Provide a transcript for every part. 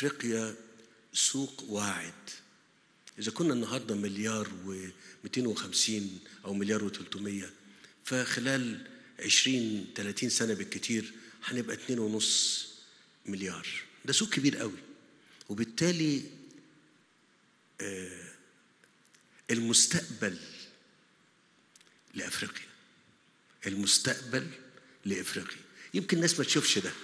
افريقيا سوق واعد اذا كنا النهارده مليار و250 او مليار و300 فخلال 20 30 سنه بالكتير هنبقى 2.5 مليار ده سوق كبير قوي وبالتالي آه، المستقبل لافريقيا المستقبل لافريقيا يمكن الناس ما تشوفش ده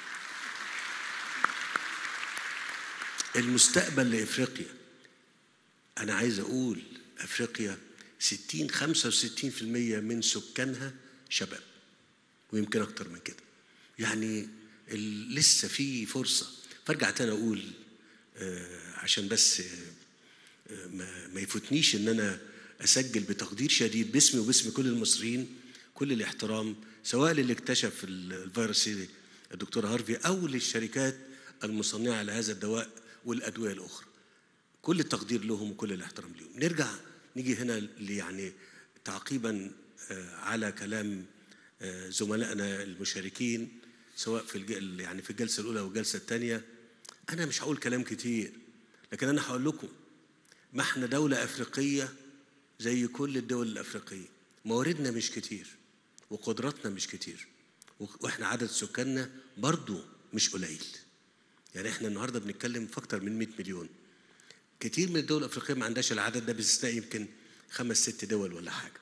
المستقبل لافريقيا انا عايز اقول افريقيا 60 65% من سكانها شباب ويمكن اكتر من كده يعني ال- لسه في فرصه فارجع تاني اقول آه، عشان بس آه، ما, ما يفوتنيش ان انا اسجل بتقدير شديد باسمي وباسم كل المصريين كل الاحترام سواء للي اكتشف ال- الفيروس سي الدكتور هارفي او للشركات المصنعه لهذا الدواء والادويه الاخرى كل التقدير لهم وكل الاحترام لهم نرجع نيجي هنا ل- يعني تعقيبا آه، على كلام آه، زملائنا المشاركين سواء في الج- يعني في الجلسه الاولى والجلسه الثانيه انا مش هقول كلام كتير لكن انا هقول لكم ما احنا دوله افريقيه زي كل الدول الافريقيه مواردنا مش كتير وقدراتنا مش كتير و- واحنا عدد سكاننا برضو مش قليل يعني احنا النهارده بنتكلم في اكتر من 100 مليون كتير من الدول الافريقيه ما عندهاش العدد ده باستثناء يمكن خمس ست دول ولا حاجه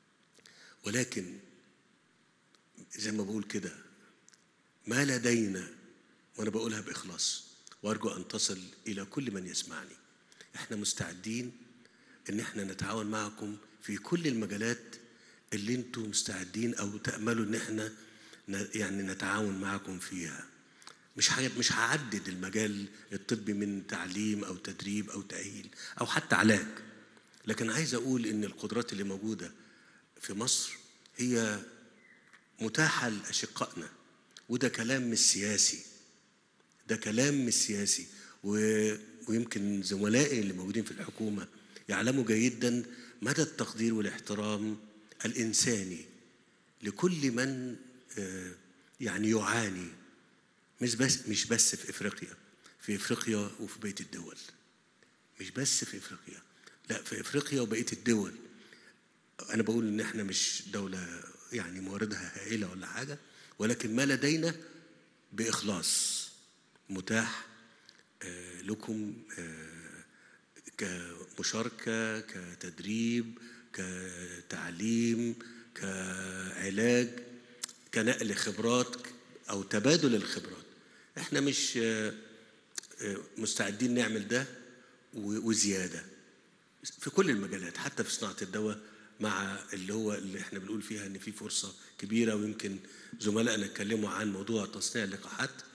ولكن زي ما بقول كده ما لدينا وانا بقولها باخلاص وارجو ان تصل الى كل من يسمعني احنا مستعدين ان احنا نتعاون معكم في كل المجالات اللي انتم مستعدين او تاملوا ان احنا ن- يعني نتعاون معكم فيها مش ه- مش هعدد المجال الطبي من تعليم او تدريب او تاهيل او حتى علاج لكن عايز اقول ان القدرات اللي موجوده في مصر هي متاحه لاشقائنا وده كلام مش سياسي ده كلام مش سياسي و... ويمكن زملائي اللي موجودين في الحكومة يعلموا جيدا مدى التقدير والاحترام الإنساني لكل من آه، يعني يعاني مش بس مش بس في افريقيا في افريقيا وفي بقيه الدول مش بس في افريقيا لا في افريقيا وبقيه الدول انا بقول ان احنا مش دوله يعني مواردها هائله ولا حاجه ولكن ما لدينا باخلاص متاح آه، لكم آه، كمشاركه كتدريب كتعليم كعلاج كنقل خبرات او تبادل الخبرات احنا مش آه، آه، مستعدين نعمل ده و- وزياده في كل المجالات حتى في صناعه الدواء مع اللي هو اللي احنا بنقول فيها ان في فرصه كبيره ويمكن زملائنا اتكلموا عن موضوع تصنيع اللقاحات